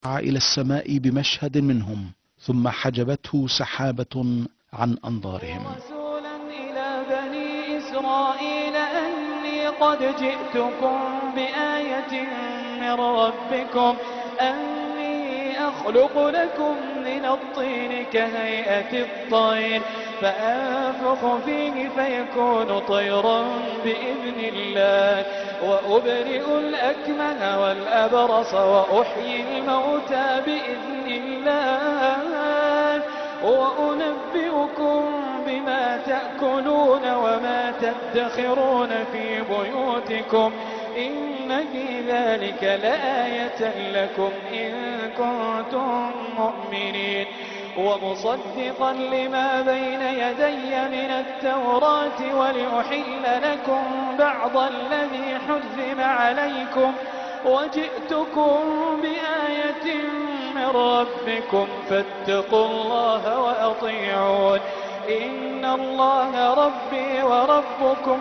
إلى السماء بمشهد منهم ثم حجبته سحابة عن أنظارهم رسولا إلى بني إسرائيل أني قد جئتكم بآية من ربكم أني أخلق لكم من الطين كهيئة الطير فأنفخ فيه فيكون طيرا بإذن الله وأبرئ الأكمه والأبرص وأحيي الموتى بإذن الله وأنبئكم بما تأكلون وما تدخرون في بيوتكم إن في ذلك لآية لكم إن كنتم مؤمنين ومصدقا لما بين يدي من التوراة ولأحل لكم بعض الذي حرم عليكم وجئتكم بآية من ربكم فاتقوا الله وأطيعون إن الله ربي وربكم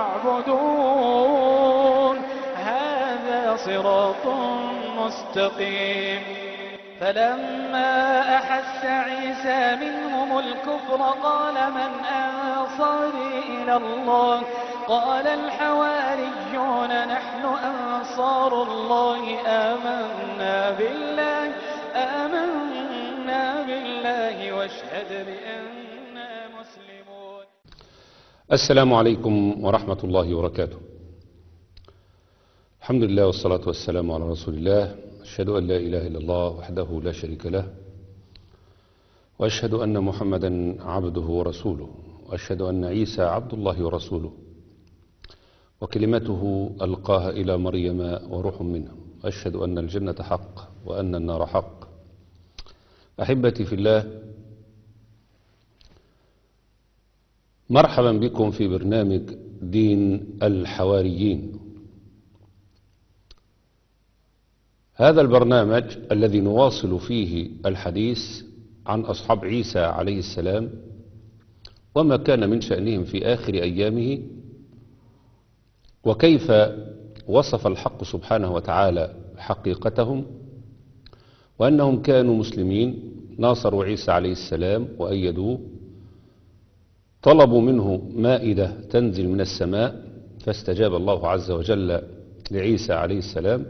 فاعبدون هذا صراط مستقيم فلما أحس عيسى منهم الكفر قال من أنصاري إلى الله قال الحواريون نحن أنصار الله آمنا بالله آمنا بالله واشهد بأننا مسلمون السلام عليكم ورحمة الله وبركاته الحمد لله والصلاة والسلام على رسول الله أشهد أن لا إله إلا الله وحده لا شريك له وأشهد أن محمدا عبده ورسوله وأشهد أن عيسى عبد الله ورسوله وكلمته ألقاها إلى مريم وروح منه وأشهد أن الجنة حق وأن النار حق أحبتي في الله مرحبا بكم في برنامج دين الحواريين هذا البرنامج الذي نواصل فيه الحديث عن أصحاب عيسى عليه السلام وما كان من شأنهم في آخر أيامه وكيف وصف الحق سبحانه وتعالى حقيقتهم وأنهم كانوا مسلمين ناصروا عيسى عليه السلام وأيدوه طلبوا منه مائدة تنزل من السماء فاستجاب الله عز وجل لعيسى عليه السلام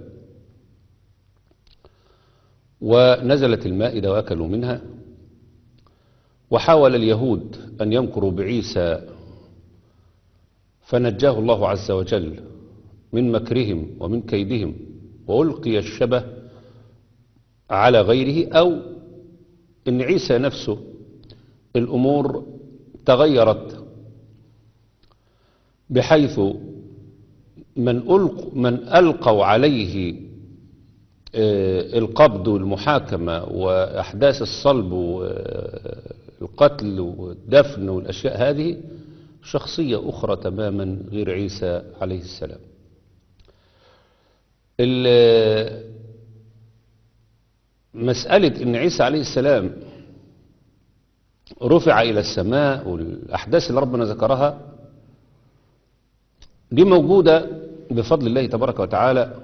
ونزلت المائدة وأكلوا منها وحاول اليهود أن يمكروا بعيسى فنجاه الله عز وجل من مكرهم ومن كيدهم وألقي الشبه على غيره أو إن عيسى نفسه الأمور تغيرت بحيث من, ألق من ألقوا عليه القبض والمحاكمة وأحداث الصلب والقتل والدفن والأشياء هذه شخصية أخرى تماما غير عيسى عليه السلام مسألة أن عيسى عليه السلام رفع إلى السماء والأحداث اللي ربنا ذكرها دي موجودة بفضل الله تبارك وتعالى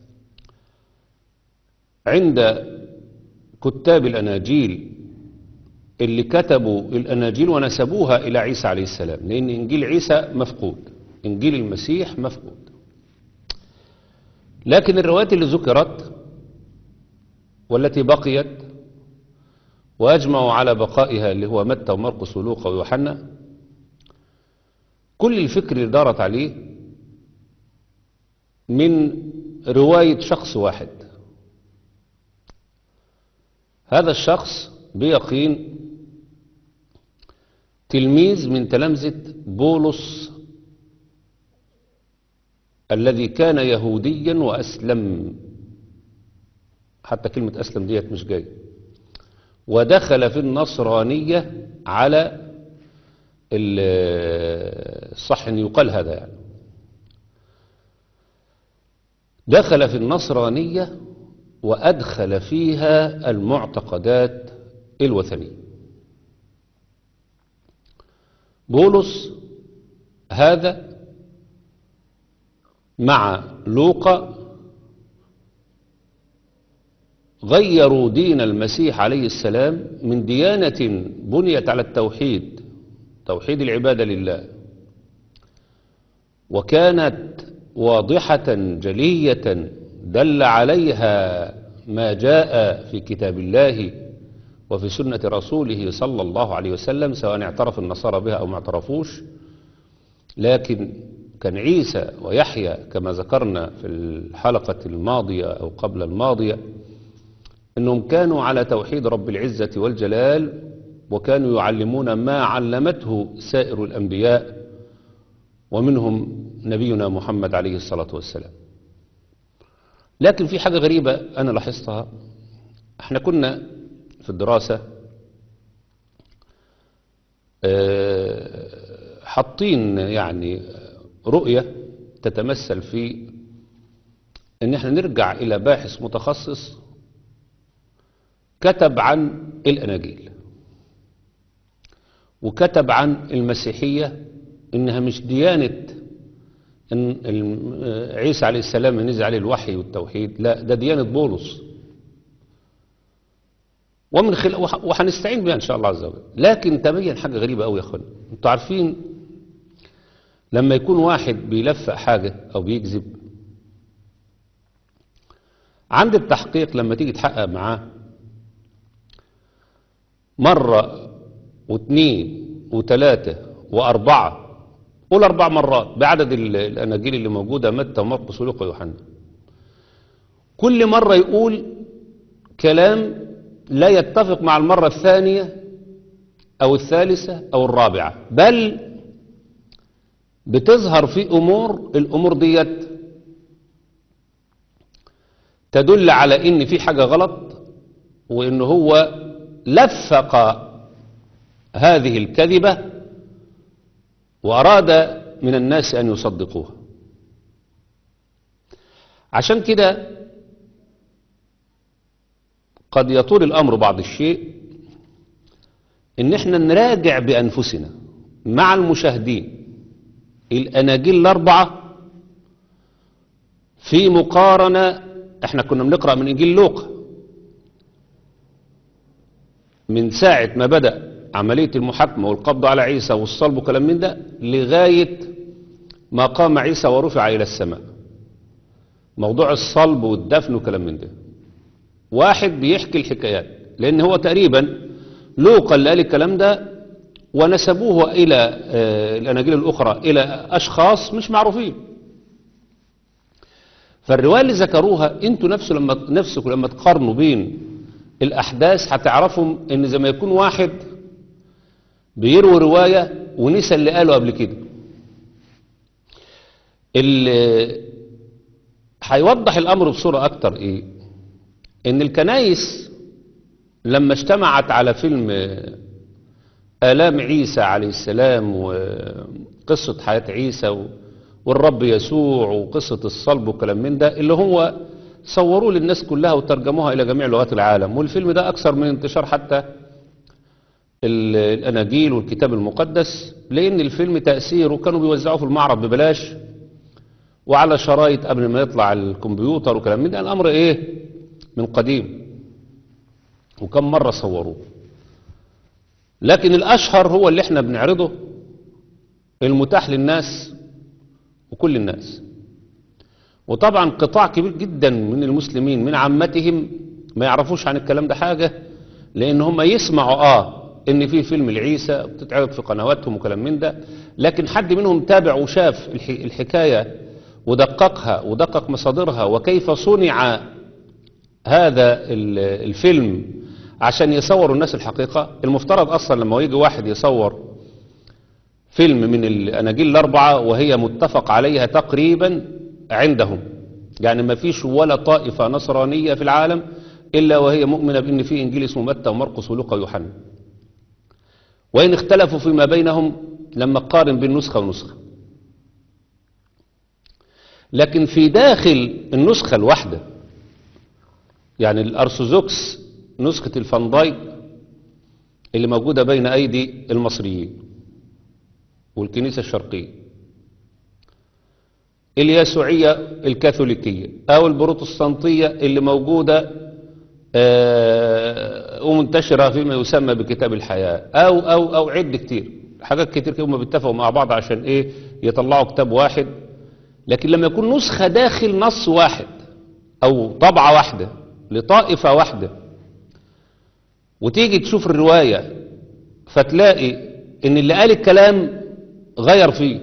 عند كتاب الأناجيل اللي كتبوا الأناجيل ونسبوها إلى عيسى عليه السلام لأن إنجيل عيسى مفقود إنجيل المسيح مفقود لكن الروايات اللي ذكرت والتي بقيت وأجمعوا على بقائها اللي هو متى ومرقس ولوقا ويوحنا كل الفكر اللي دارت عليه من رواية شخص واحد هذا الشخص بيقين تلميذ من تلامذة بولس الذي كان يهوديا وأسلم حتى كلمة أسلم ديت مش جاي ودخل في النصرانية على الصح أن يقال هذا يعني دخل في النصرانية وأدخل فيها المعتقدات الوثنية بولس هذا مع لوقا غيروا دين المسيح عليه السلام من ديانة بنيت على التوحيد توحيد العبادة لله وكانت واضحة جلية دل عليها ما جاء في كتاب الله وفي سنة رسوله صلى الله عليه وسلم سواء اعترف النصارى بها أو ما اعترفوش لكن كان عيسى ويحيى كما ذكرنا في الحلقة الماضية أو قبل الماضية أنهم كانوا على توحيد رب العزة والجلال وكانوا يعلمون ما علمته سائر الأنبياء ومنهم نبينا محمد عليه الصلاة والسلام لكن في حاجة غريبة أنا لاحظتها احنا كنا في الدراسة آه، حاطين يعني رؤية تتمثل في ان احنا نرجع الى باحث متخصص كتب عن الاناجيل وكتب عن المسيحية انها مش ديانة ان الم- آه، عيسى عليه السلام نزل عليه الوحي والتوحيد لا ده ديانة بولس ومن خلال وح- وهنستعين بها ان شاء الله عز وجل لكن تبين حاجه غريبه قوي يا اخوان انتوا عارفين لما يكون واحد بيلفق حاجه او بيكذب عند التحقيق لما تيجي تحقق معاه مره واثنين وثلاثه واربعه قول اربع مرات بعدد ال- الاناجيل اللي موجوده متى ومرقس ولوقا ويوحنا كل مره يقول كلام لا يتفق مع المرة الثانية أو الثالثة أو الرابعة بل بتظهر في أمور الأمور ديت تدل على إن في حاجة غلط وإن هو لفق هذه الكذبة وأراد من الناس أن يصدقوها عشان كده قد يطول الأمر بعض الشيء إن احنا نراجع بأنفسنا مع المشاهدين الأناجيل الأربعة في مقارنة احنا كنا بنقرأ من إنجيل لوقا من ساعة ما بدأ عملية المحاكمة والقبض على عيسى والصلب وكلام من ده لغاية ما قام عيسى ورفع إلى السماء موضوع الصلب والدفن وكلام من ده واحد بيحكي الحكايات لان هو تقريبا لوقا اللي قال الكلام ده ونسبوه الى آه، الاناجيل الاخرى الى اشخاص مش معروفين فالروايه اللي ذكروها انتوا نفسه لما نفسكم لما تقارنوا بين الاحداث هتعرفوا ان زي ما يكون واحد بيروي روايه ونسى اللي قاله قبل كده اللي هيوضح الامر بصوره اكتر ايه ان الكنايس لما اجتمعت على فيلم آلام عيسى عليه السلام وقصة حياة عيسى و- والرب يسوع وقصة الصلب وكلام من ده اللي هو صوروه للناس كلها وترجموها إلى جميع لغات العالم والفيلم ده أكثر من انتشار حتى ال- الأناجيل والكتاب المقدس لأن الفيلم تأثيره كانوا بيوزعوه في المعرض ببلاش وعلى شرايط قبل ما يطلع الكمبيوتر وكلام من ده الأمر إيه من قديم وكم مرة صوروه لكن الأشهر هو اللي احنا بنعرضه المتاح للناس وكل الناس وطبعا قطاع كبير جدا من المسلمين من عامتهم ما يعرفوش عن الكلام ده حاجة لأن هم يسمعوا آه إن في فيلم العيسى بتتعرض في قنواتهم وكلام من ده لكن حد منهم تابع وشاف الح- الحكاية ودققها ودقق مصادرها وكيف صنع هذا ال- الفيلم عشان يصوروا الناس الحقيقة المفترض أصلا لما يجي واحد يصور فيلم من الأناجيل الأربعة وهي متفق عليها تقريبا عندهم يعني ما فيش ولا طائفة نصرانية في العالم إلا وهي مؤمنة بأن في إنجيل اسمه متى ومرقس ولوقا ويوحنا وإن اختلفوا فيما بينهم لما قارن بين نسخة ونسخة لكن في داخل النسخة الواحدة يعني الأرثوذكس نسخة الفاندايك اللي موجودة بين أيدي المصريين والكنيسة الشرقية اليسوعية الكاثوليكية أو البروتستانتية اللي موجودة آه، ومنتشرة فيما يسمى بكتاب الحياة أو أو أو عد كتير حاجات كتير كده هم بيتفقوا مع بعض عشان إيه يطلعوا كتاب واحد لكن لما يكون نسخة داخل نص واحد أو طبعة واحدة لطائفة واحدة وتيجي تشوف الرواية فتلاقي إن اللي قال الكلام غير فيه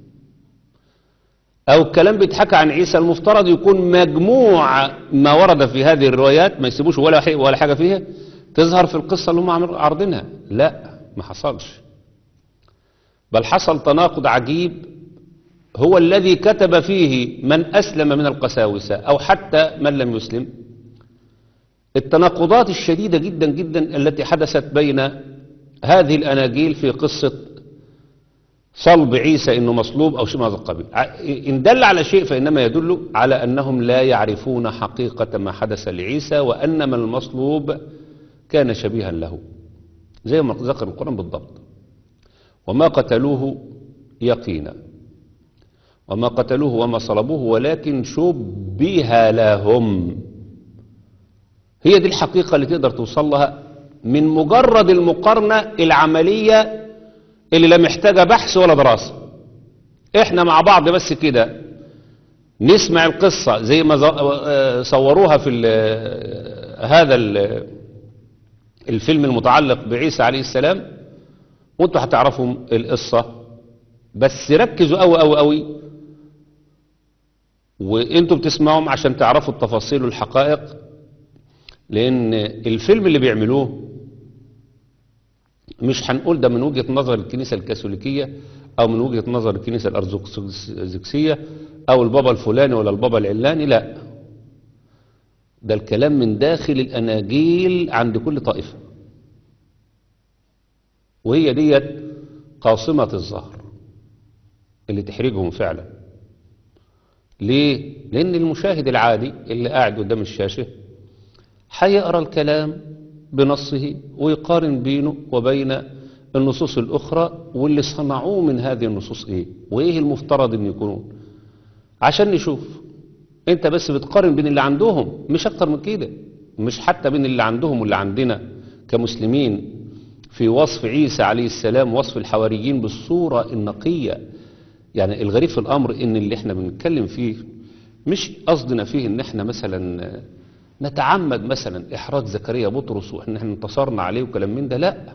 أو الكلام بيتحكى عن عيسى المفترض يكون مجموع ما ورد في هذه الروايات ما يسيبوش ولا حي- ولا حاجة فيها تظهر في القصة اللي هم عامل- عارضينها لا ما حصلش بل حصل تناقض عجيب هو الذي كتب فيه من أسلم من القساوسة أو حتى من لم يسلم التناقضات الشديدة جدا جدا التي حدثت بين هذه الأناجيل في قصة صلب عيسى انه مصلوب او شيء من هذا القبيل ع- ان دل على شيء فانما يدل على انهم لا يعرفون حقيقة ما حدث لعيسى وانما المصلوب كان شبيها له زي ما ذكر القرآن بالضبط وما قتلوه يقينا وما قتلوه وما صلبوه ولكن شبه لهم هي دي الحقيقة اللي تقدر توصل لها من مجرد المقارنة العملية اللي لا محتاجة بحث ولا دراسة احنا مع بعض بس كده نسمع القصة زي ما ز- آه، صوروها في ال- هذا ال- الفيلم المتعلق بعيسى عليه السلام وانتوا هتعرفوا القصة بس ركزوا قوي قوي قوي وانتوا بتسمعهم عشان تعرفوا التفاصيل والحقائق لان الفيلم اللي بيعملوه مش هنقول ده من وجهة نظر الكنيسة الكاثوليكية او من وجهة نظر الكنيسة الارثوذكسية او البابا الفلاني ولا البابا العلاني لا ده الكلام من داخل الاناجيل عند كل طائفة وهي ديت قاصمة الظهر اللي تحرجهم فعلا ليه؟ لأن المشاهد العادي اللي قاعد قدام الشاشة هيقرا الكلام بنصه ويقارن بينه وبين النصوص الأخرى واللي صنعوه من هذه النصوص إيه وإيه المفترض أن يكونون عشان نشوف أنت بس بتقارن بين اللي عندهم مش أكتر من كده مش حتى بين اللي عندهم واللي عندنا كمسلمين في وصف عيسى عليه السلام وصف الحواريين بالصورة النقية يعني الغريب في الأمر إن اللي احنا بنتكلم فيه مش قصدنا فيه إن احنا مثلا نتعمد مثلا إحراج زكريا بطرس وإن احنا انتصرنا عليه وكلام من ده لا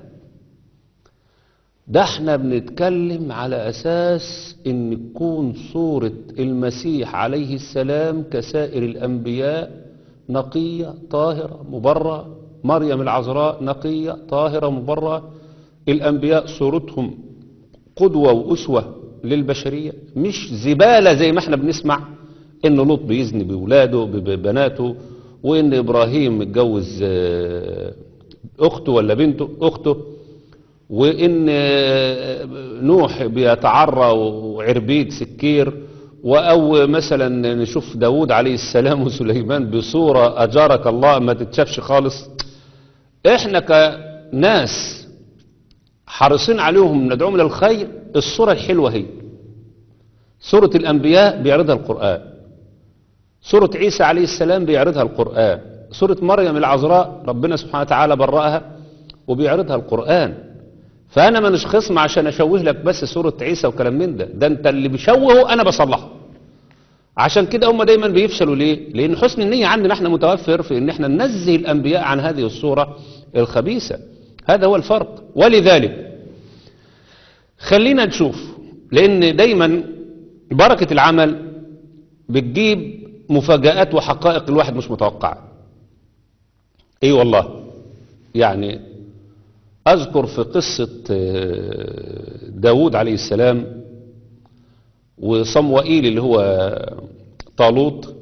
ده احنا بنتكلم على أساس إن تكون صورة المسيح عليه السلام كسائر الأنبياء نقية طاهرة مبرة مريم العذراء نقية طاهرة مبرة الأنبياء صورتهم قدوة وأسوة للبشرية مش زبالة زي ما احنا بنسمع ان لوط بيزني بولاده ببناته وان ابراهيم متجوز آه، اخته ولا بنته اخته وان آه، نوح بيتعرى وعربيد سكير او مثلا نشوف داود عليه السلام وسليمان بصورة اجارك الله ما تتشافش خالص احنا كناس حريصين عليهم ندعوهم للخير الصورة الحلوة هي سورة الأنبياء بيعرضها القرآن سورة عيسى عليه السلام بيعرضها القرآن سورة مريم العذراء ربنا سبحانه وتعالى برأها وبيعرضها القرآن فأنا ما مش خصم عشان أشوه لك بس سورة عيسى وكلام من ده ده أنت اللي بيشوهه أنا بصلحه عشان كده هم دايما بيفشلوا ليه لأن حسن النية عندنا احنا متوفر في ان احنا ننزه الأنبياء عن هذه الصورة الخبيثة هذا هو الفرق ولذلك خلينا نشوف لأن دايما بركة العمل بتجيب مفاجآت وحقائق الواحد مش متوقعها اي والله يعني اذكر في قصة آه، داود عليه السلام وصموئيل اللي هو طالوت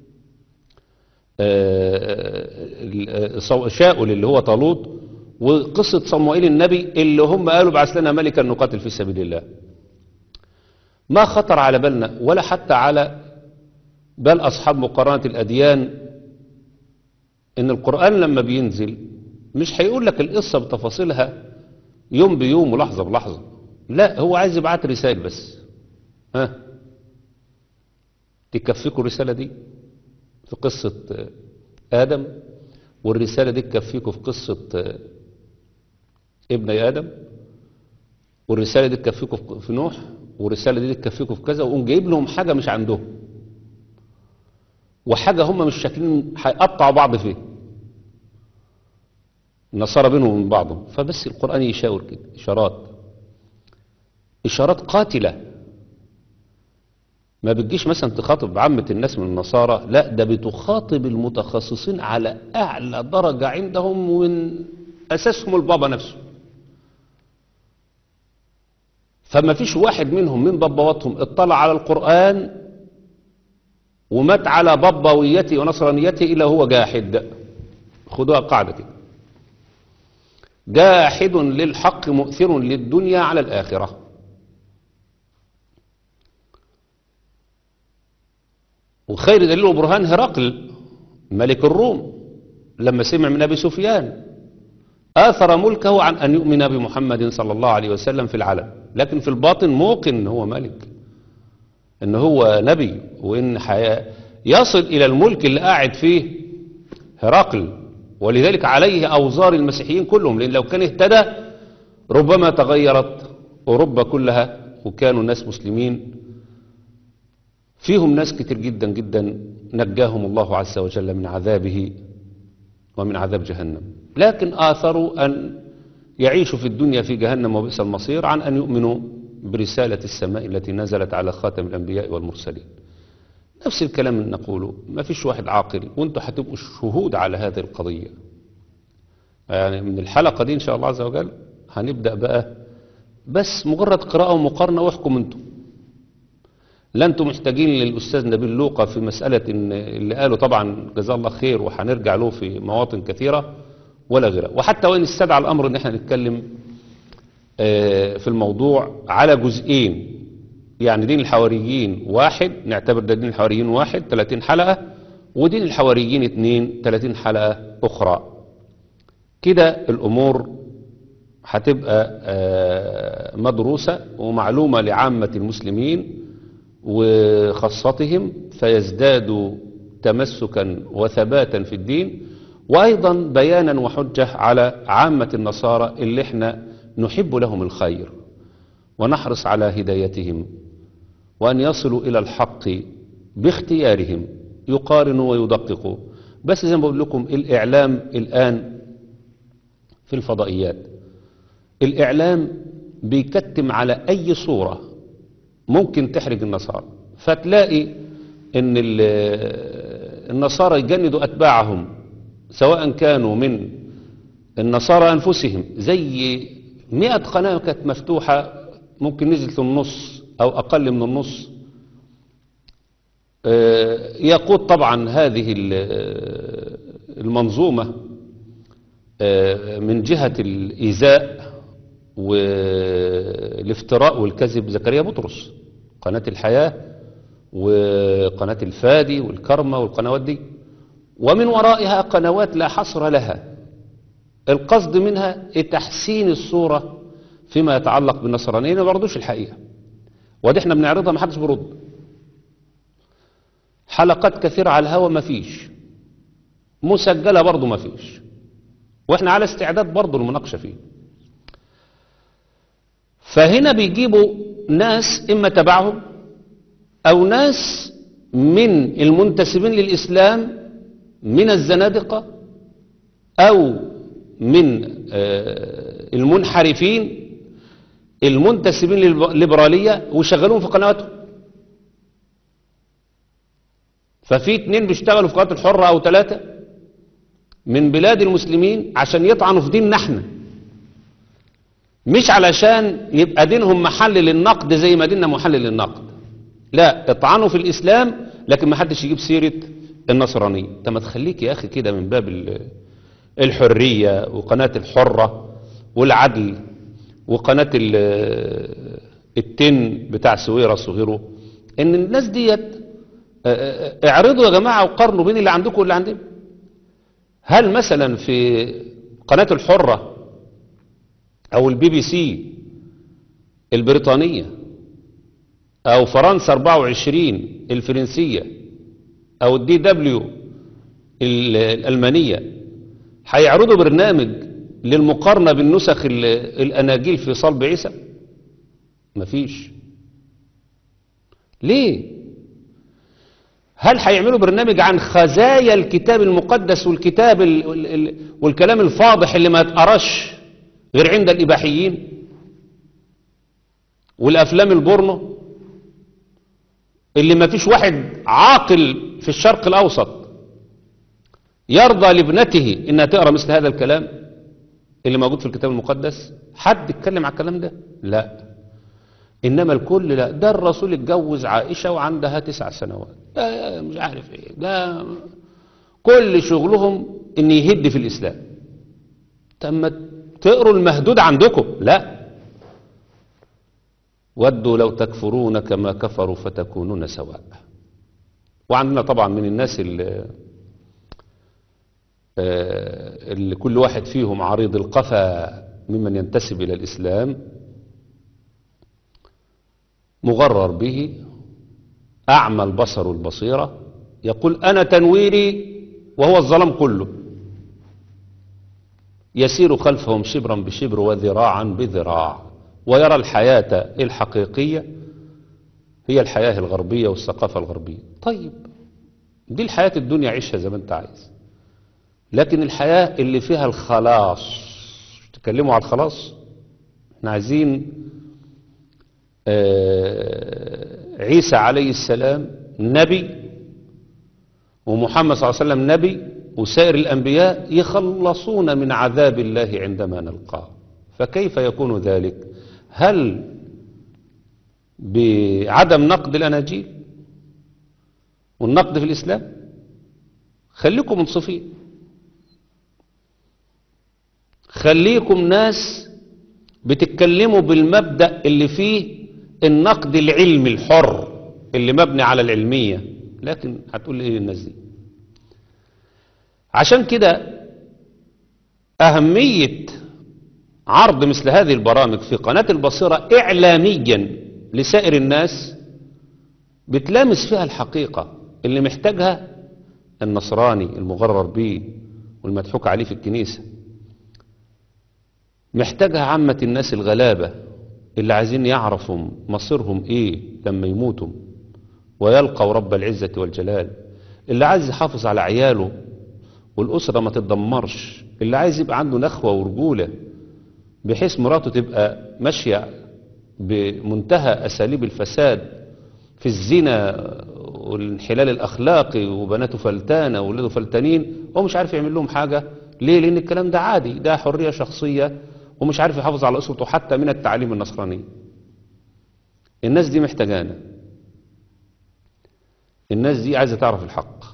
آه، آه، شاؤل اللي هو طالوت وقصة صموئيل النبي اللي هم قالوا بعث لنا ملكا نقاتل في سبيل الله ما خطر على بالنا ولا حتى على بل أصحاب مقارنة الأديان إن القرآن لما بينزل مش هيقول لك القصة بتفاصيلها يوم بيوم ولحظة بلحظة لا هو عايز يبعت رسائل بس ها تكفيكوا الرسالة دي في قصة آدم والرسالة دي تكفيكم في قصة آه، ابن آدم والرسالة دي تكفيكم في- في نوح والرسالة دي تكفيكم في كذا وقوم جايب لهم حاجة مش عندهم وحاجة هم مش شاكلين هيقطعوا بعض فيه النصارى بينهم وبين بعضهم فبس القرآن يشاور كده إشارات إشارات قاتلة ما بتجيش مثلا تخاطب عامة الناس من النصارى لا ده بتخاطب المتخصصين على أعلى درجة عندهم ومن أساسهم البابا نفسه فما فيش واحد منهم من بابواتهم اطلع على القرآن ومات على بابويته ونصرانيته إلا هو جاحد خدوها قاعدة كده جاحد للحق مؤثر للدنيا على الآخرة وخير دليل وبرهان هرقل ملك الروم لما سمع من أبي سفيان آثر ملكه عن أن يؤمن بمحمد صلى الله عليه وسلم في العلم لكن في الباطن موقن أنه هو ملك أنه هو نبي وإن حياة يصل إلى الملك اللي قاعد فيه هرقل ولذلك عليه أوزار المسيحيين كلهم لأن لو كان اهتدى ربما تغيرت أوروبا كلها وكانوا ناس مسلمين فيهم ناس كتير جدا جدا نجاهم الله عز وجل من عذابه ومن عذاب جهنم لكن آثروا أن يعيشوا في الدنيا في جهنم وبئس المصير عن أن يؤمنوا برسالة السماء التي نزلت على خاتم الأنبياء والمرسلين نفس الكلام اللي نقوله ما فيش واحد عاقل وانتوا هتبقوا شهود على هذه القضية يعني من الحلقة دي إن شاء الله عز وجل هنبدأ بقى بس مجرد قراءة ومقارنة واحكم انتم لا انتم محتاجين للأستاذ نبيل لوقا في مسألة إن اللي قاله طبعا جزاه الله خير وهنرجع له في مواطن كثيرة ولا غيرها وحتى وإن استدعى الأمر إن احنا نتكلم آه، في الموضوع على جزئين يعني دين الحواريين واحد نعتبر ده دين الحواريين واحد 30 حلقة ودين الحواريين اتنين 30 حلقة أخرى كده الأمور هتبقى آه، مدروسة ومعلومة لعامة المسلمين وخاصتهم فيزدادوا تمسكا وثباتا في الدين وأيضا بيانا وحجة على عامة النصارى اللي احنا نحب لهم الخير ونحرص على هدايتهم وأن يصلوا إلى الحق باختيارهم يقارنوا ويدققوا بس زي ما بقول لكم الإعلام الآن في الفضائيات الإعلام بيكتم على أي صورة ممكن تحرج النصارى فتلاقي ان ال- النصارى يجندوا اتباعهم سواء كانوا من النصارى انفسهم زي مئة قناة كانت مفتوحة ممكن نزلت للنص او اقل من النص آه، يقود طبعا هذه ال- المنظومة آه، من جهة الإيذاء والافتراء والكذب زكريا بطرس قناة الحياة وقناة الفادي والكرمة والقنوات دي ومن ورائها قنوات لا حصر لها القصد منها تحسين الصورة فيما يتعلق بالنصرانيين ما بردوش الحقيقة ودي احنا بنعرضها ما حدش برد حلقات كثيرة على الهوا ما فيش مسجلة برضو ما فيش واحنا على استعداد برضو المناقشة فيه فهنا بيجيبوا ناس إما تبعهم أو ناس من المنتسبين للإسلام من الزنادقة أو من آه، المنحرفين المنتسبين للليبرالية ويشغلوهم في قنواتهم ففي اتنين بيشتغلوا في قناة الحرة أو ثلاثة من بلاد المسلمين عشان يطعنوا في ديننا احنا مش علشان يبقى دينهم محل للنقد زي ما ديننا محل للنقد لا اطعنوا في الإسلام لكن ما حدش يجيب سيرة النصرانية انت ما تخليك يا أخي كده من باب ال- الحرية وقناة الحرة والعدل وقناة ال- التن بتاع سويرس وغيره ان الناس ديت اه، اه، اعرضوا يا جماعة وقارنوا بين اللي عندكم واللي عندنا هل مثلا في قناة الحرة او البي بي سي البريطانية او فرنسا 24 الفرنسية او الدي دبليو ال- الالمانية هيعرضوا برنامج للمقارنة بالنسخ ال- الأناجيل في صلب عيسى مفيش ليه هل هيعملوا برنامج عن خزايا الكتاب المقدس والكتاب ال ال ال والكلام الفاضح اللي ما يتقراش غير عند الإباحيين والأفلام البورنو اللي ما فيش واحد عاقل في الشرق الأوسط يرضى لابنته إنها تقرأ مثل هذا الكلام اللي موجود في الكتاب المقدس حد يتكلم على الكلام ده لا إنما الكل لا ده الرسول اتجوز عائشة وعندها تسع سنوات ده مش عارف ايه ده كل شغلهم ان يهد في الإسلام تم تقروا المهدود عندكم لا ودوا لو تكفرون كما كفروا فتكونون سواء وعندنا طبعا من الناس اللي, آه، اللي كل واحد فيهم عريض القفا ممن ينتسب إلى الإسلام مغرر به أعمى البصر والبصيرة يقول أنا تنويري وهو الظلام كله يسير خلفهم شبرا بشبر وذراعا بذراع ويرى الحياة الحقيقية هي الحياة الغربية والثقافة الغربية طيب دي الحياة الدنيا عيشها زي ما انت عايز لكن الحياة اللي فيها الخلاص تكلموا على الخلاص احنا عايزين آه، عيسى عليه السلام نبي ومحمد صلى الله عليه وسلم نبي وسائر الأنبياء يخلصون من عذاب الله عندما نلقاه فكيف يكون ذلك هل بعدم نقد الأناجيل والنقد في الإسلام خليكم منصفين خليكم ناس بتتكلموا بالمبدأ اللي فيه النقد العلمي الحر اللي مبني على العلمية لكن هتقول ايه الناس دي عشان كده أهمية عرض مثل هذه البرامج في قناة البصيرة إعلاميا لسائر الناس بتلامس فيها الحقيقة اللي محتاجها النصراني المغرر به والمضحوك عليه في الكنيسة محتاجها عامة الناس الغلابة اللي عايزين يعرفوا مصيرهم ايه لما يموتوا ويلقوا رب العزة والجلال اللي عايز يحافظ على عياله والأسرة ما تتدمرش اللي عايز يبقى عنده نخوة ورجولة بحيث مراته تبقى ماشية بمنتهى أساليب الفساد في الزنا والانحلال الأخلاقي وبناته فلتانة وولاده فلتانين هو مش عارف يعمل لهم حاجة ليه؟ لأن الكلام ده عادي ده حرية شخصية ومش عارف يحافظ على أسرته حتى من التعليم النصراني الناس دي محتاجانا الناس دي عايزة تعرف الحق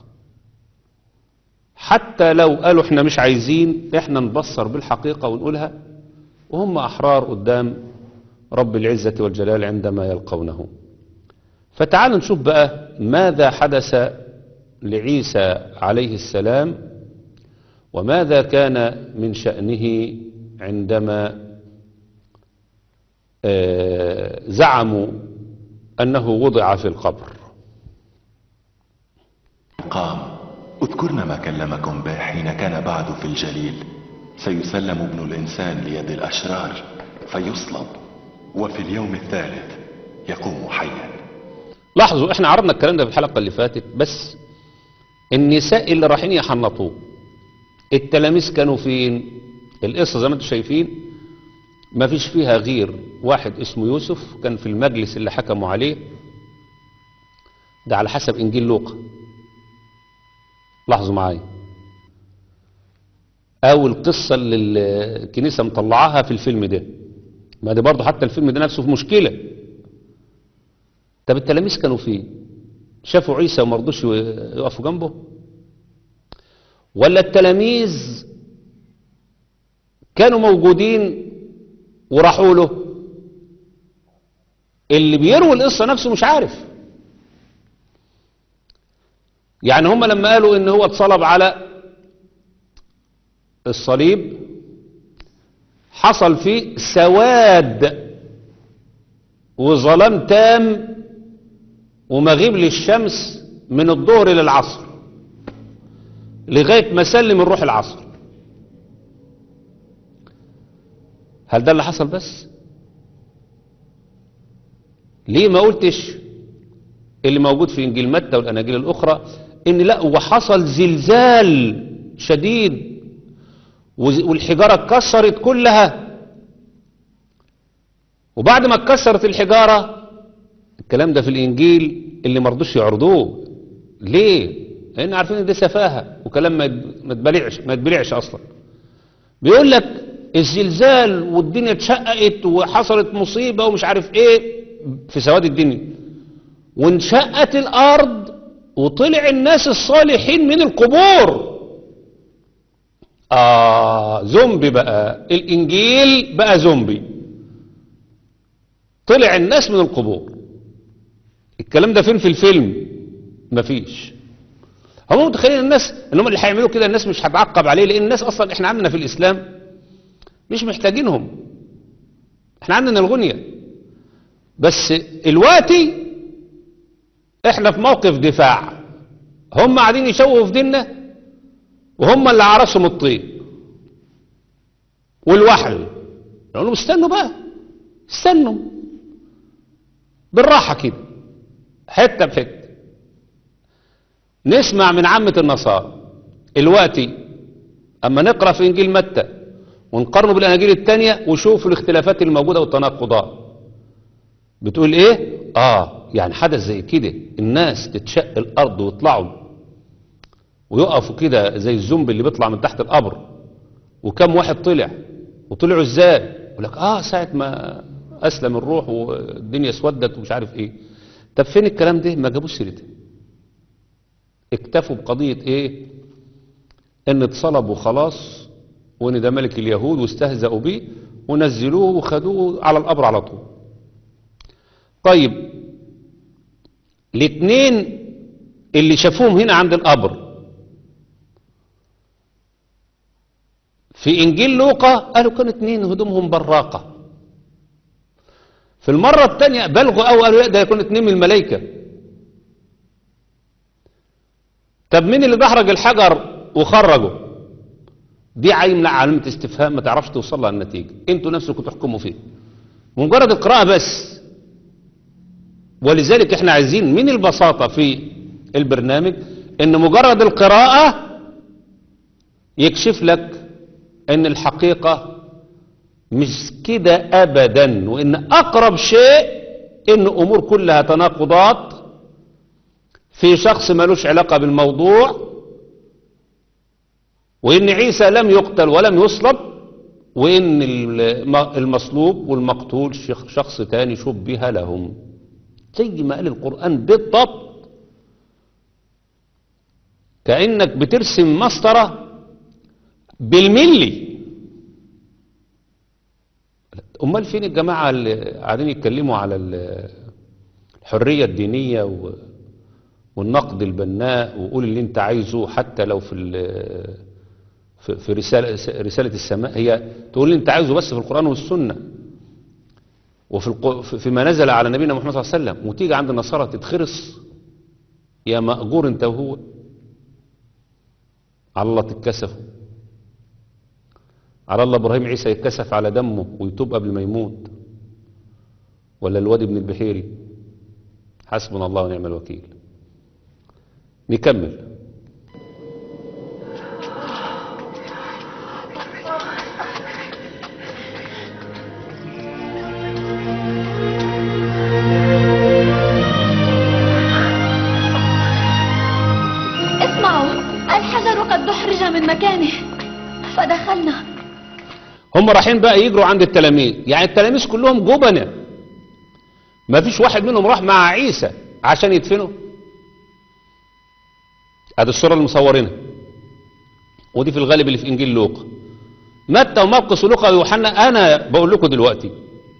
حتى لو قالوا احنا مش عايزين احنا نبصر بالحقيقة ونقولها وهم أحرار قدام رب العزة والجلال عندما يلقونه فتعالوا نشوف بقى ماذا حدث لعيسى عليه السلام وماذا كان من شأنه عندما آه، زعموا أنه وضع في القبر قام اذكرن ما كلمكم به حين كان بعد في الجليل سيسلم ابن الإنسان ليد الأشرار فيصلب وفي اليوم الثالث يقوم حيا لاحظوا احنا عرضنا الكلام ده في الحلقة اللي فاتت بس النساء اللي رايحين يحنطوه التلاميذ كانوا فين القصة زي ما انتم شايفين ما فيش فيها غير واحد اسمه يوسف كان في المجلس اللي حكموا عليه ده على حسب انجيل لوقا لاحظوا معايا او القصة اللي الكنيسة مطلعاها في الفيلم ده ما ده برضه حتى الفيلم ده نفسه في مشكلة طب التلاميذ كانوا فين شافوا عيسى وما رضوش يقفوا جنبه ولا التلاميذ كانوا موجودين وراحوا له اللي بيروي القصة نفسه مش عارف يعني هم لما قالوا ان هو اتصلب على الصليب حصل فيه سواد وظلام تام ومغيب للشمس من الظهر إلى العصر لغاية ما سلم الروح العصر هل ده اللي حصل بس ليه ما قلتش اللي موجود في انجيل متى والاناجيل الاخرى ان لا وحصل زلزال شديد وز- والحجاره اتكسرت كلها وبعد ما اتكسرت الحجاره الكلام ده في الانجيل اللي مرضوش يعرضوه ليه لان عارفين ان ده سفاهه وكلام ما يت- ما تبلعش ما تبلعش اصلا بيقول لك الزلزال والدنيا اتشققت وحصلت مصيبه ومش عارف ايه في سواد الدنيا وانشقت الارض وطلع الناس الصالحين من القبور آه زومبي بقى الإنجيل بقى زومبي طلع الناس من القبور الكلام ده فين في الفيلم مفيش هم متخيلين الناس انهم اللي هيعملوا كده الناس مش هتعقب عليه لان الناس اصلا احنا عندنا في الاسلام مش محتاجينهم احنا عندنا الغنية بس الوقتي احنا في موقف دفاع هم قاعدين يشوهوا في ديننا وهم اللي عرسهم الطين والوحل يقول لهم استنوا بقى استنوا بالراحة كده حتة بحتة نسمع من عامة النصارى الوقتي أما نقرأ في إنجيل متى ونقارنه بالأناجيل التانية وشوفوا الاختلافات الموجودة والتناقضات بتقول إيه؟ آه يعني حدث زي كده الناس تتشق الأرض ويطلعوا ويقفوا كده زي الزومبي اللي بيطلع من تحت القبر وكم واحد طلع وطلعوا ازاي يقول لك اه ساعة ما اسلم الروح والدنيا اسودت ومش عارف ايه طب فين الكلام ده ما جابوش سيرته اكتفوا بقضية ايه ان اتصلب وخلاص وان ده ملك اليهود واستهزأوا بيه ونزلوه وخدوه على القبر على طول طيب الاثنين اللي شافوهم هنا عند القبر في انجيل لوقا قالوا كانوا اتنين هدومهم براقه في المره الثانيه بلغوا او قالوا لا ده يكون اتنين من الملائكه طب مين اللي دحرج الحجر وخرجه دي عين علامه استفهام ما تعرفش توصل لها النتيجه انتوا نفسكم تحكموا فيه مجرد القراءه بس ولذلك احنا عايزين من البساطه في البرنامج ان مجرد القراءه يكشف لك ان الحقيقة مش كده ابدا وان اقرب شيء ان امور كلها تناقضات في شخص ملوش علاقة بالموضوع وان عيسى لم يقتل ولم يصلب وان الم- المصلوب والمقتول شخ- شخص تاني شبه لهم زي ما قال القرآن بالضبط كأنك بترسم مسطرة بالملي امال فين الجماعه اللي قاعدين يتكلموا على ال- الحريه الدينيه و- والنقد البناء وقول اللي انت عايزه حتى لو في ال- في في رساله رساله السماء هي تقول اللي انت عايزه بس في القران والسنه وفي الق- في- فيما نزل على نبينا محمد صلى الله عليه وسلم وتيجي عند النصارى تتخرس يا مأجور انت وهو على الله تتكسفوا على الله ابراهيم عيسى يتكسف على دمه ويتوب قبل ما يموت ولا الواد ابن البحيري حسبنا الله ونعم الوكيل نكمل اسمعوا الحجر قد دحرج من مكانه فدخلنا هم رايحين بقى يجروا عند التلاميذ يعني التلاميذ كلهم جبنة ما فيش واحد منهم راح مع عيسى عشان يدفنوا ادي الصورة اللي مصورينها ودي في الغالب اللي في انجيل لوقا متى ومرقس ولوقا ويوحنا انا بقول لكم دلوقتي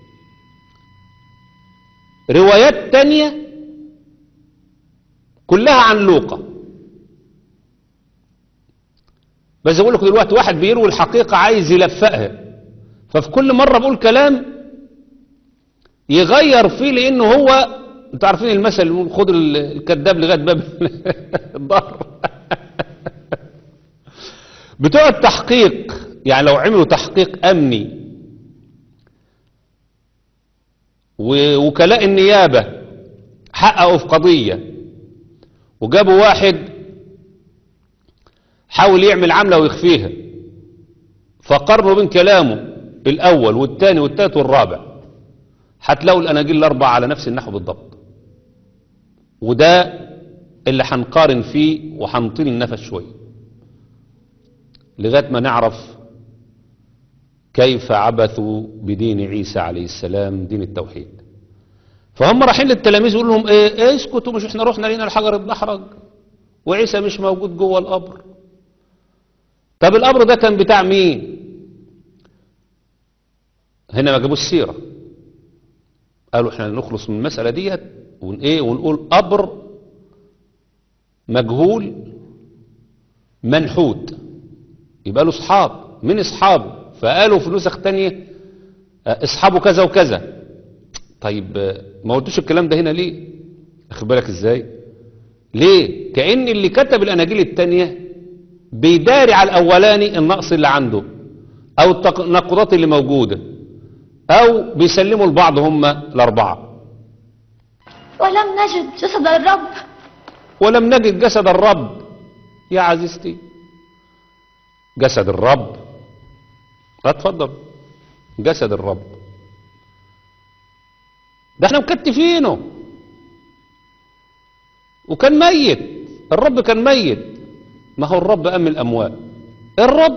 روايات تانية كلها عن لوقا بس اقول لكم دلوقتي واحد بيروي الحقيقة عايز يلفقها ففي كل مرة بقول كلام يغير فيه لانه هو انتوا عارفين المثل اللي بيقول خد ال- الكذاب لغايه باب الظهر بتوع التحقيق يعني لو عملوا تحقيق امني ووكلاء النيابة حققوا في قضية وجابوا واحد حاول يعمل عملة ويخفيها فقارنوا بين كلامه الأول والثاني والثالث والرابع هتلاقوا الأناجيل الأربعة على نفس النحو بالضبط وده اللي هنقارن فيه وهنطيل النفس شوية لغاية ما نعرف كيف عبثوا بدين عيسى عليه السلام دين التوحيد فهم رايحين للتلاميذ يقول لهم ايه, إيه اسكتوا مش احنا رحنا لقينا الحجر اتدحرج وعيسى مش موجود جوه القبر طب القبر ده كان بتاع مين هنا ما جابوش السيره قالوا احنا نخلص من المساله ديت ون ايه ونقول قبر مجهول منحوت يبقى له اصحاب من اصحابه فقالوا في نسخ تانية اه، اصحابه كذا وكذا طيب اه، ما قلتوش الكلام ده هنا ليه اخد بالك ازاي ليه كأن اللي كتب الاناجيل التانية بيداري على الاولاني النقص اللي عنده او التناقضات اللي موجودة او بيسلموا لبعض هم الاربعة ولم نجد جسد الرب ولم نجد جسد الرب يا عزيزتي جسد الرب اتفضل جسد الرب ده احنا مكتفينه وكان ميت الرب كان ميت ما هو الرب قام من الاموات الرب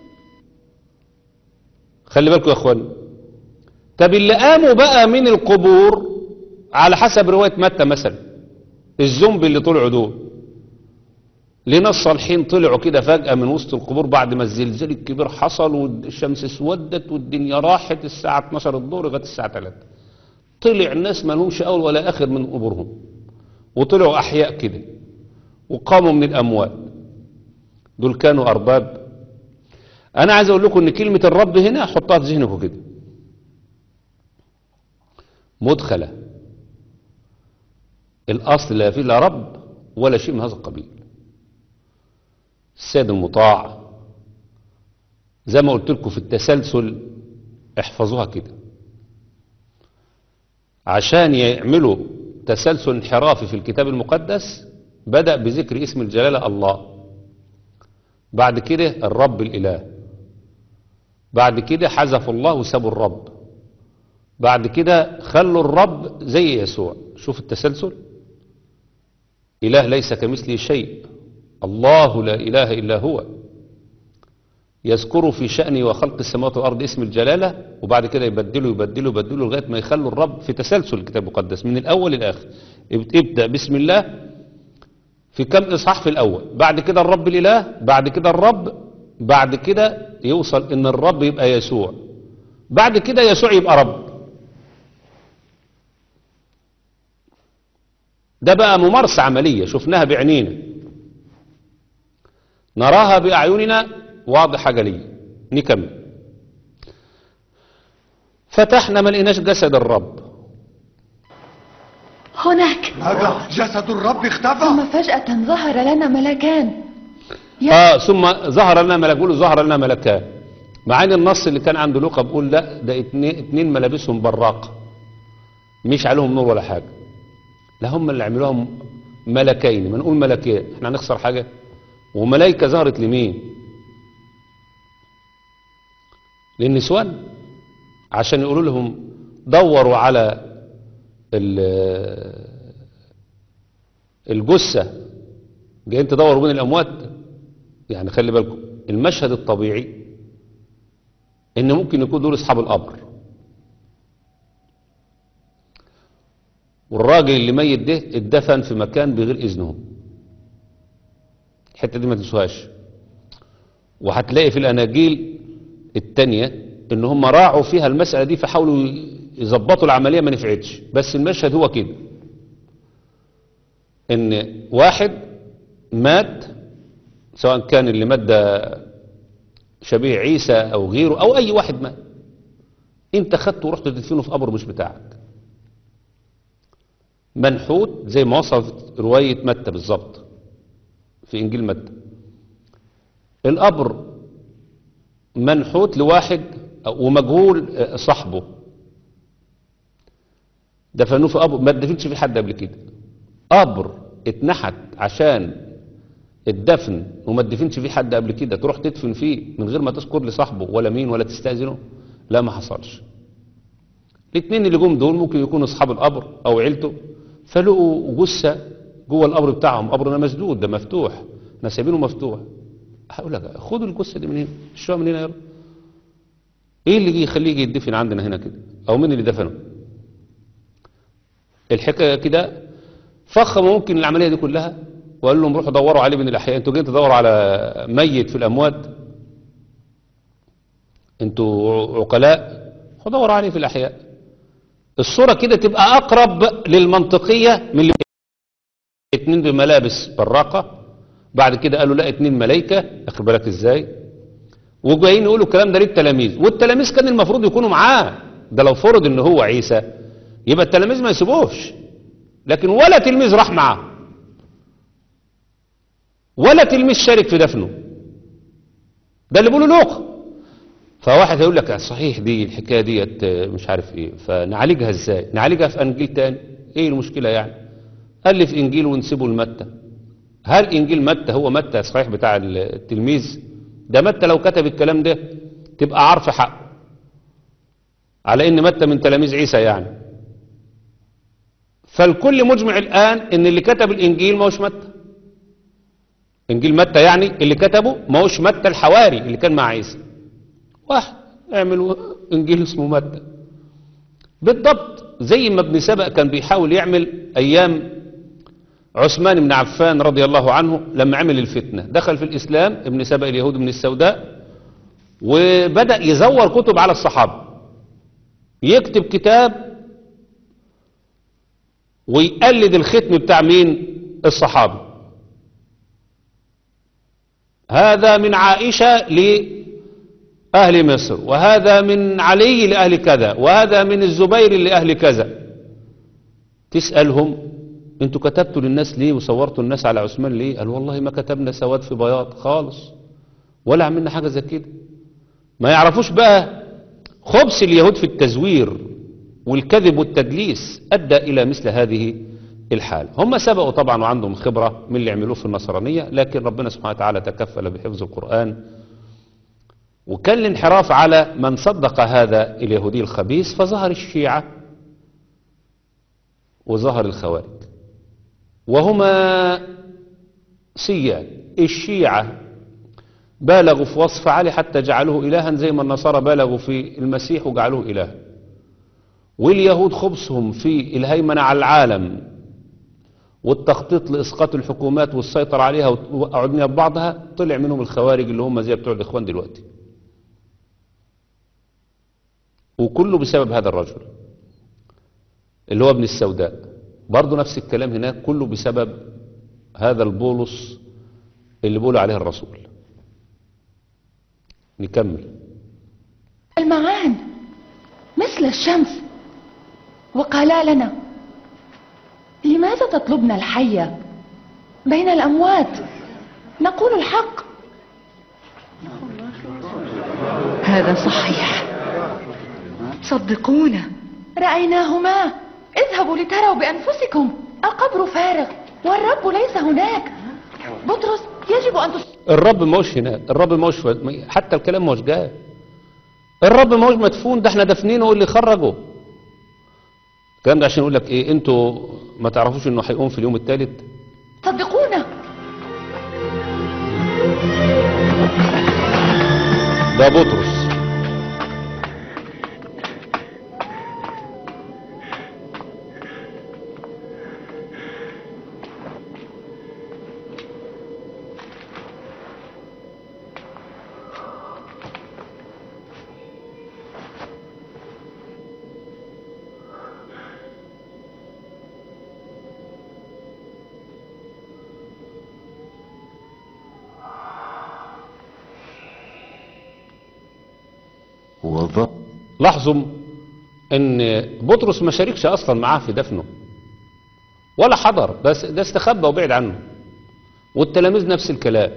خلي بالكم يا اخوان طب اللي قاموا بقى من القبور على حسب روايه متى مثلا الزومبي اللي طلعوا دول ليه ناس صالحين طلعوا كده فجأة من وسط القبور بعد ما الزلزال الكبير حصل والشمس اسودت والدنيا راحت الساعة 12 الظهر لغاية الساعة 3 طلع ناس ما لهمش أول ولا آخر من قبورهم وطلعوا أحياء كده وقاموا من الأموات دول كانوا أرباب أنا عايز أقول لكم إن كلمة الرب هنا حطها في ذهنكم كده مدخلة الأصل لا فيه لا رب ولا شيء من هذا القبيل السيد المطاع زي ما قلت لكم في التسلسل احفظوها كده عشان يعملوا تسلسل انحرافي في الكتاب المقدس بدأ بذكر اسم الجلالة الله بعد كده الرب الإله بعد كده حذفوا الله وسابوا الرب بعد كده خلوا الرب زي يسوع شوف التسلسل إله ليس كمثله شيء الله لا إله إلا هو يذكروا في شأنه وخلق السماوات والأرض اسم الجلالة وبعد كده يبدلوا يبدلوا يبدلوا لغاية ما يخلوا الرب في تسلسل الكتاب المقدس من الأول للآخر ابدأ بسم الله في كم إصحاح في الأول بعد كده الرب الإله بعد كده الرب بعد كده يوصل إن الرب يبقى يسوع بعد كده يسوع يبقى رب ده بقى ممارسة عملية شفناها بعينينا نراها بأعيننا واضحة جلية نكمل فتحنا ما لقيناش جسد الرب هناك نجا جسد الرب اختفى ثم فجأة ظهر لنا ملكان آه ثم ظهر لنا ملك بيقول ظهر لنا ملكان مع ان النص اللي كان عند لوقا بيقول لا ده اتنين, اتنين ملابسهم براقه مش عليهم نور ولا حاجه لا هم اللي عملوهم ملكين ما نقول ملكين احنا هنخسر حاجه وملائكه ظهرت لمين للنسوان عشان يقولوا لهم دوروا على ال- الجثه جايين تدوروا بين الاموات يعني خلي بالكم المشهد الطبيعي ان ممكن يكون دول اصحاب القبر والراجل اللي ميت ده اتدفن في مكان بغير اذنهم الحته دي ما تنسوهاش وهتلاقي في الاناجيل التانية ان هم راعوا فيها المسألة دي فحاولوا يظبطوا العملية ما نفعتش بس المشهد هو كده ان واحد مات سواء كان اللي مات ده شبيه عيسى او غيره او اي واحد مات انت خدته ورحت تدفنه في قبر مش بتاعك منحوت زي ما وصفت رواية متى بالظبط في انجيل متى القبر منحوت لواحد ومجهول صاحبه دفنوه في قبر ما اتدفنش في حد قبل كده قبر اتنحت عشان الدفن وما اتدفنش فيه حد قبل كده تروح تدفن فيه من غير ما تذكر لصاحبه ولا مين ولا تستأذنه لا ما حصلش الاثنين اللي جم دول ممكن يكونوا اصحاب القبر او عيلته فلقوا جثه جوه القبر بتاعهم قبرنا مسدود ده مفتوح احنا سايبينه مفتوح هقول لك خدوا الجثه دي من هنا شوها من هنا يلا ايه اللي يخليه يجي يدفن عندنا هنا كده او مين اللي دفنه الحكايه كده فخم ممكن العمليه دي كلها وقال لهم روحوا دوروا عليه من الاحياء انتوا جايين تدوروا على ميت في الاموات انتوا عقلاء روحوا دوروا عليه في الاحياء الصوره كده تبقى اقرب للمنطقيه من اللي اتنين بملابس براقه بعد كده قالوا لا اتنين ملايكه اخد بالك ازاي وجايين يقولوا الكلام ده للتلاميذ والتلاميذ كان المفروض يكونوا معاه ده لو فرض ان هو عيسى يبقى التلاميذ ما يسيبوش لكن ولا تلميذ راح معاه ولا تلميذ شارك في دفنه ده اللي بيقولوا لوقا فواحد هيقول لك صحيح دي الحكايه ديت مش عارف ايه فنعالجها ازاي نعالجها في انجيل تاني ايه المشكله يعني الف انجيل ونسيبه لمتى هل انجيل متى هو متى صحيح بتاع التلميذ ده متى لو كتب الكلام ده تبقى عارف حقه على ان متى من تلاميذ عيسى يعني فالكل مجمع الان ان اللي كتب الانجيل ما هوش متى انجيل متى يعني اللي كتبه ما هوش متى الحواري اللي كان مع عيسى واحد اعمل انجيل اسمه متى بالضبط زي ما ابن سبأ كان بيحاول يعمل ايام عثمان بن عفان رضي الله عنه لما عمل الفتنة دخل في الإسلام ابن سبأ اليهود من السوداء وبدأ يزور كتب على الصحابة يكتب كتاب ويقلد الختم بتاع مين الصحابة هذا من عائشة لأهل مصر وهذا من علي لأهل كذا وهذا من الزبير لأهل كذا تسألهم انتوا كتبتوا للناس ليه وصورتوا الناس على عثمان ليه قال والله ما كتبنا سواد في بياض خالص ولا عملنا حاجة زي كده ما يعرفوش بقى خبث اليهود في التزوير والكذب والتدليس أدى إلى مثل هذه الحال هم سبقوا طبعا وعندهم خبرة من اللي عملوه في النصرانية لكن ربنا سبحانه وتعالى تكفل بحفظ القرآن وكان الانحراف على من صدق هذا اليهودي الخبيث فظهر الشيعة وظهر الخوارج وهما سيان الشيعة بالغوا في وصف علي حتى جعلوه إلها زي ما النصارى بالغوا في المسيح وجعلوه إلها واليهود خبثهم في الهيمنة على العالم والتخطيط لإسقاط الحكومات والسيطرة عليها ووقعوا الدنيا ببعضها طلع منهم الخوارج اللي هم زي بتوع الإخوان دلوقتي وكله بسبب هذا الرجل اللي هو ابن السوداء برضه نفس الكلام هناك كله بسبب هذا البولس اللي بيقولوا عليه الرسول نكمل المعان مثل الشمس وقالا لنا لماذا تطلبن الحية بين الأموات نقول الحق هذا صحيح صدقونا رأيناهما اذهبوا لتروا بأنفسكم القبر فارغ والرب ليس هناك بطرس يجب أن تص... الرب ما هوش هناك الرب ما هوش حتى الكلام ما هوش جاي الرب ما هوش مدفون ده احنا دافنينه واللي خرجه الكلام ده عشان يقول لك ايه انتوا ما تعرفوش انه هيقوم في اليوم الثالث صدقونا ده بطرس وظل لاحظوا ان بطرس ما شاركش اصلا معاه في دفنه ولا حضر بس ده استخبى وبعد عنه والتلاميذ نفس الكلام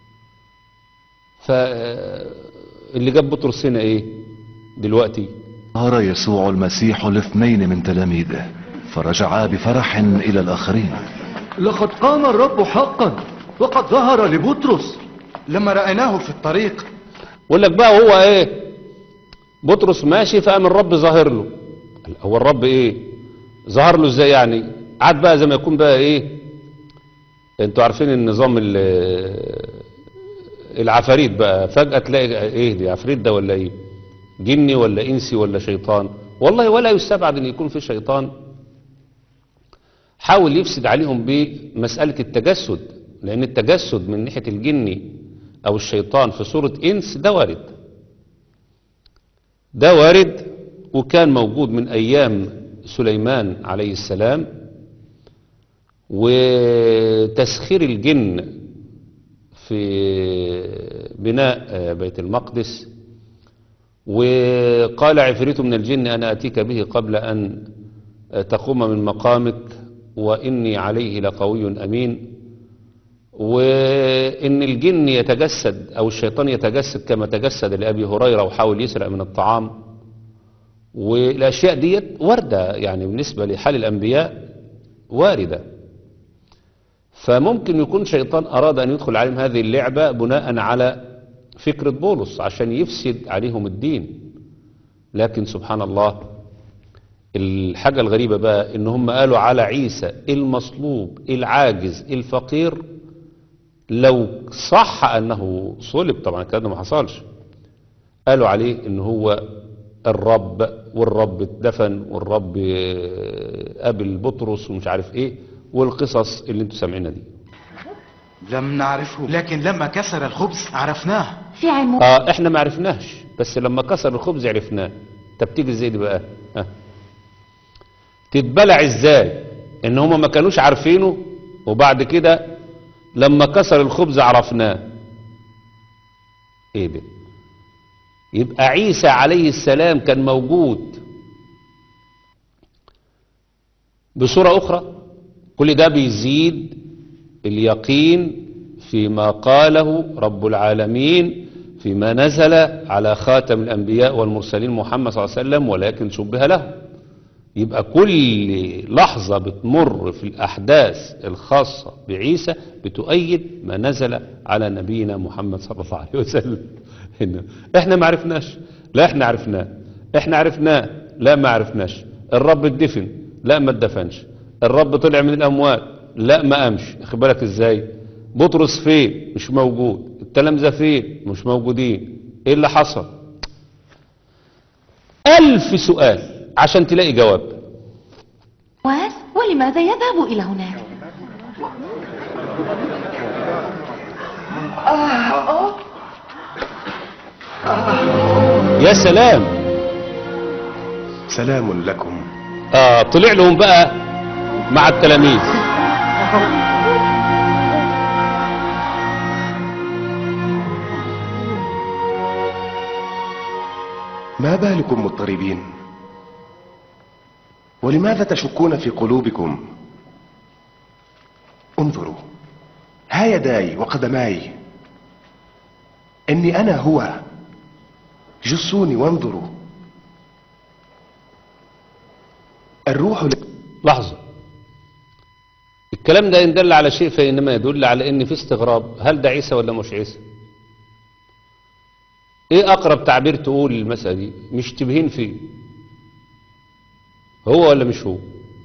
فاللي جاب بطرس هنا ايه دلوقتي ظهر يسوع المسيح لاثنين من تلاميذه فرجعا بفرح إلى الآخرين لقد قام الرب حقا وقد ظهر لبطرس لما رأيناه في الطريق يقول لك بقى هو ايه بطرس ماشي فقام الرب ظاهر له هو الرب ايه ظهر له ازاي يعني قعد بقى زي ما يكون بقى ايه انتوا عارفين النظام ال- العفاريت بقى فجأة تلاقي ايه دي عفريت ده ولا ايه جني ولا انسي ولا شيطان والله ولا يستبعد ان يكون في شيطان حاول يفسد عليهم بمسألة التجسد لأن التجسد من ناحية الجني أو الشيطان في صورة إنس ده وارد ده وارد وكان موجود من أيام سليمان عليه السلام وتسخير الجن في بناء آه، بيت المقدس وقال عفريت من الجن أنا أتيك به قبل أن تقوم من مقامك وإني عليه لقوي أمين وإن الجن يتجسد أو الشيطان يتجسد كما تجسد لأبي هريرة وحاول يسرق من الطعام والأشياء ديت واردة يعني بالنسبة لحال الأنبياء واردة فممكن يكون شيطان أراد أن يدخل عليهم هذه اللعبة بناء على فكرة بولس عشان يفسد عليهم الدين لكن سبحان الله الحاجة الغريبة بقى ان هم قالوا على عيسى المصلوب العاجز الفقير لو صح انه صلب طبعا الكلام ده ما حصلش قالوا عليه ان هو الرب والرب اتدفن والرب قابل بطرس ومش عارف ايه والقصص اللي انتوا سامعينها دي لم نعرفه لكن لما كسر الخبز عرفناه في علم اه احنا ما عرفناش بس لما كسر الخبز عرفناه طب تيجي ازاي دي بقى ها تتبلع ازاي ان هما ما كانوش عارفينه وبعد كده لما كسر الخبز عرفناه ايه ده يبقى عيسى عليه السلام كان موجود بصورة اخرى كل ده بيزيد اليقين فيما قاله رب العالمين فيما نزل على خاتم الأنبياء والمرسلين محمد صلى الله عليه وسلم ولكن شبه له يبقى كل لحظة بتمر في الأحداث الخاصة بعيسى بتؤيد ما نزل على نبينا محمد صلى الله عليه وسلم هنا. احنا ما عرفناش لا احنا عرفناه احنا عرفناه لا ما عرفناش الرب اتدفن لا ما اتدفنش الرب طلع من الأموات لا ما قامش خد بالك ازاي بطرس فين مش موجود التلامذة فين مش موجودين ايه اللي حصل ألف سؤال عشان تلاقي جواب واس ولماذا يذهب إلى هناك يا سلام سلام لكم آه طلع لهم بقى مع التلاميذ ما بالكم مضطربين ولماذا تشكون في قلوبكم انظروا ها يداي وقدماي اني انا هو جسوني وانظروا الروح ل... لحظة الكلام ده إن دل على شيء فإنما يدل على إن في استغراب هل ده عيسى ولا مش عيسى إيه أقرب تعبير تقول المسألة دي مشتبهين فيه هو ولا مش هو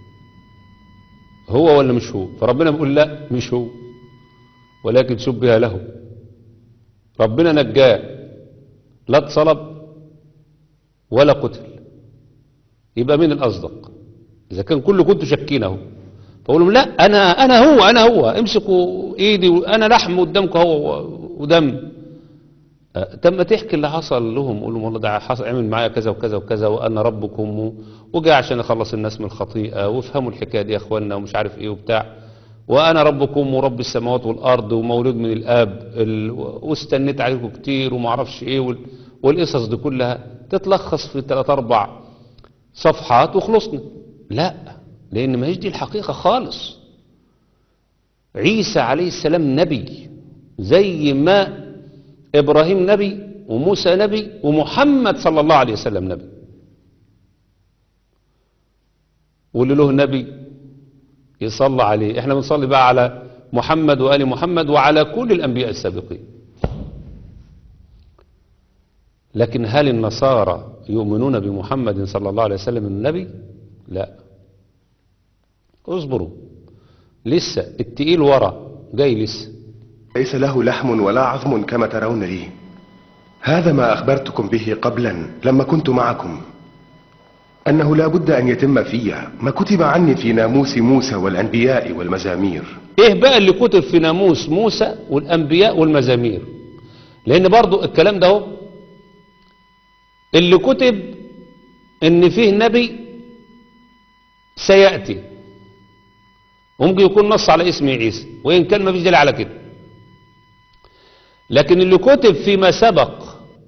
هو ولا مش هو فربنا بيقول لا مش هو ولكن شبه له ربنا نجاه لا اتصلب ولا قتل يبقى مين الأصدق إذا كان كله كنتوا شاكين اهو فأقول لهم لا أنا أنا هو أنا هو امسكوا إيدي وأنا لحم قدامكم هو ودم أه، طب ما تحكي اللي حصل لهم قول لهم والله ده حصل عمل معايا كذا وكذا وكذا وأنا ربكم وجاء عشان أخلص الناس من الخطيئة وافهموا الحكاية دي يا إخواننا ومش عارف إيه وبتاع وأنا ربكم ورب السماوات والأرض ومولود من الآب ال... واستنيت عليكم كتير وما أعرفش إيه وال... والقصص دي كلها تتلخص في ثلاث أربع صفحات وخلصنا لا لأن ما هيش دي الحقيقة خالص عيسى عليه السلام نبي زي ما إبراهيم نبي وموسى نبي ومحمد صلى الله عليه وسلم نبي واللي له نبي يصلى عليه احنا بنصلي بقى على محمد وآل محمد وعلى كل الأنبياء السابقين لكن هل النصارى يؤمنون بمحمد صلى الله عليه وسلم النبي لا اصبروا لسه التقيل ورا جاي لسه ليس له لحم ولا عظم كما ترون لي هذا ما أخبرتكم به قبلا لما كنت معكم أنه لا بد أن يتم في ما كتب عني في ناموس موسى والأنبياء والمزامير ايه بقى اللي كتب في ناموس موسى والانبياء والمزامير لان برضو الكلام ده هو اللي كتب ان فيه نبي سيأتي وممكن يكون نص على اسم عيسى وان كان ما فيش دليل على كده لكن اللي كتب فيما سبق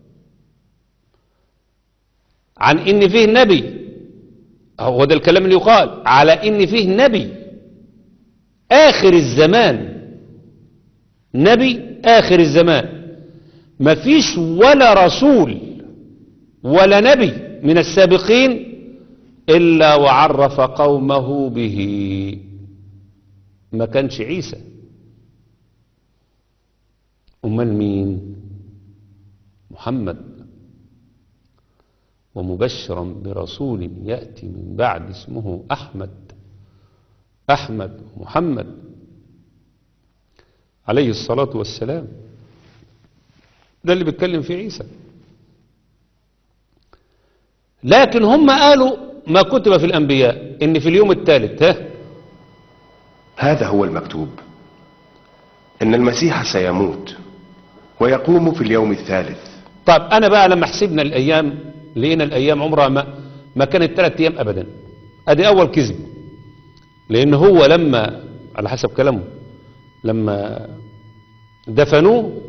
عن ان فيه نبي هو ده الكلام اللي يقال على ان فيه نبي آخر الزمان نبي آخر الزمان مفيش ولا رسول ولا نبي من السابقين إلا وعرف قومه به ما كانش عيسى أمال مين محمد ومبشرا برسول يأتي من بعد اسمه أحمد أحمد محمد عليه الصلاة والسلام ده اللي بيتكلم فيه عيسى لكن هم قالوا ما كتب في الأنبياء إن في اليوم الثالث ها هذا هو المكتوب إن المسيح سيموت ويقوم في اليوم الثالث طيب أنا بقى لما حسبنا الأيام لقينا الأيام عمرها ما ما كانت ثلاث أيام أبدا أدي أول كذب لأن هو لما على حسب كلامه لما دفنوه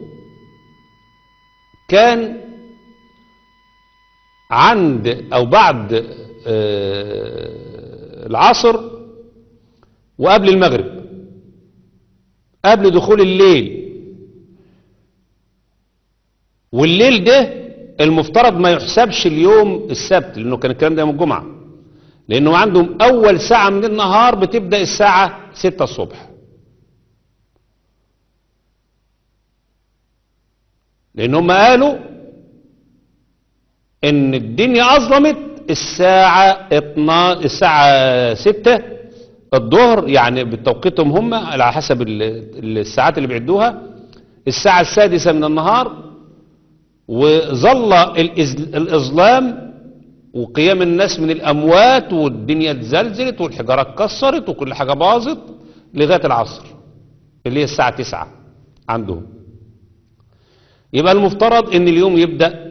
كان عند أو بعد آه، العصر وقبل المغرب قبل دخول الليل والليل ده المفترض ما يحسبش اليوم السبت لأنه كان الكلام ده يوم الجمعة لأنه عندهم أول ساعة من النهار بتبدأ الساعة 6 الصبح لأن هم قالوا إن الدنيا أظلمت الساعة 12 الساعة 6 الظهر يعني بتوقيتهم هم على حسب ال- الساعات اللي بيعدوها الساعة السادسة من النهار وظل الإز- الإظلام وقيام الناس من الأموات والدنيا اتزلزلت والحجارة اتكسرت وكل حاجة باظت لغاية العصر اللي هي الساعة 9 عندهم يبقى المفترض ان اليوم يبدأ